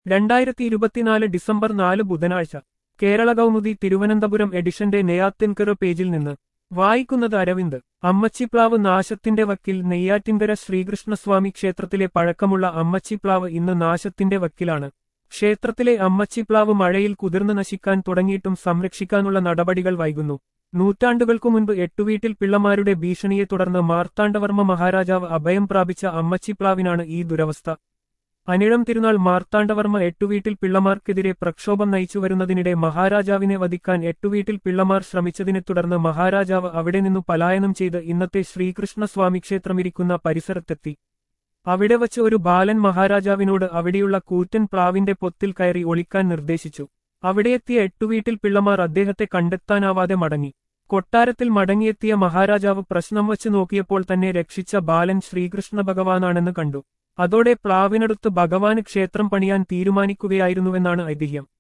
രണ്ടായിരത്തി ഇരുപത്തിനാല് ഡിസംബർ നാല് ബുധനാഴ്ച കേരള കൗമുദി തിരുവനന്തപുരം എഡിഷന്റെ നെയ്യാത്തിൻകര പേജിൽ നിന്ന് വായിക്കുന്നത് അരവിന്ദ് അമ്മച്ചിപ്ലാവ് നാശത്തിന്റെ വക്കിൽ നെയ്യാറ്റിൻകര ശ്രീകൃഷ്ണസ്വാമി ക്ഷേത്രത്തിലെ പഴക്കമുള്ള അമ്മച്ചിപ്ലാവ് ഇന്ന് നാശത്തിന്റെ വക്കിലാണ് ക്ഷേത്രത്തിലെ അമ്മച്ചിപ്ലാവ് മഴയിൽ കുതിർന്നു നശിക്കാൻ തുടങ്ങിയിട്ടും സംരക്ഷിക്കാനുള്ള നടപടികൾ വൈകുന്നു നൂറ്റാണ്ടുകൾക്കു മുൻപ് എട്ടുവീട്ടിൽ പിള്ളമാരുടെ ഭീഷണിയെ തുടർന്ന് മാർത്താണ്ഡവർമ്മ മഹാരാജാവ് അഭയം പ്രാപിച്ച അമ്മച്ചിപ്ലാവിനാണ് ഈ ദുരവസ്ഥ അനിഴം തിരുനാൾ മാർത്താണ്ഡവർമ്മ എട്ടുവീട്ടിൽ പിള്ളമാർക്കെതിരെ പ്രക്ഷോഭം നയിച്ചുവരുന്നതിനിടെ മഹാരാജാവിനെ വധിക്കാൻ എട്ടുവീട്ടിൽ പിള്ളമാർ ശ്രമിച്ചതിനെ തുടർന്ന് മഹാരാജാവ് അവിടെ നിന്നു പലായനം ചെയ്ത് ഇന്നത്തെ ശ്രീകൃഷ്ണസ്വാമി ക്ഷേത്രമിരിക്കുന്ന പരിസരത്തെത്തി അവിടെ വച്ച് ഒരു ബാലൻ മഹാരാജാവിനോട് അവിടെയുള്ള കൂറ്റൻ പ്ലാവിന്റെ പൊത്തിൽ കയറി ഒളിക്കാൻ നിർദ്ദേശിച്ചു അവിടെയെത്തിയ എട്ടുവീട്ടിൽ പിള്ളമാർ അദ്ദേഹത്തെ കണ്ടെത്താനാവാതെ മടങ്ങി കൊട്ടാരത്തിൽ മടങ്ങിയെത്തിയ മഹാരാജാവ് പ്രശ്നം വച്ച് നോക്കിയപ്പോൾ തന്നെ രക്ഷിച്ച ബാലൻ ശ്രീകൃഷ്ണ ഭഗവാനാണെന്ന് കണ്ടു അതോടെ പ്ലാവിനടുത്ത് ഭഗവാന് ക്ഷേത്രം പണിയാൻ തീരുമാനിക്കുകയായിരുന്നുവെന്നാണ് ഐതിഹ്യം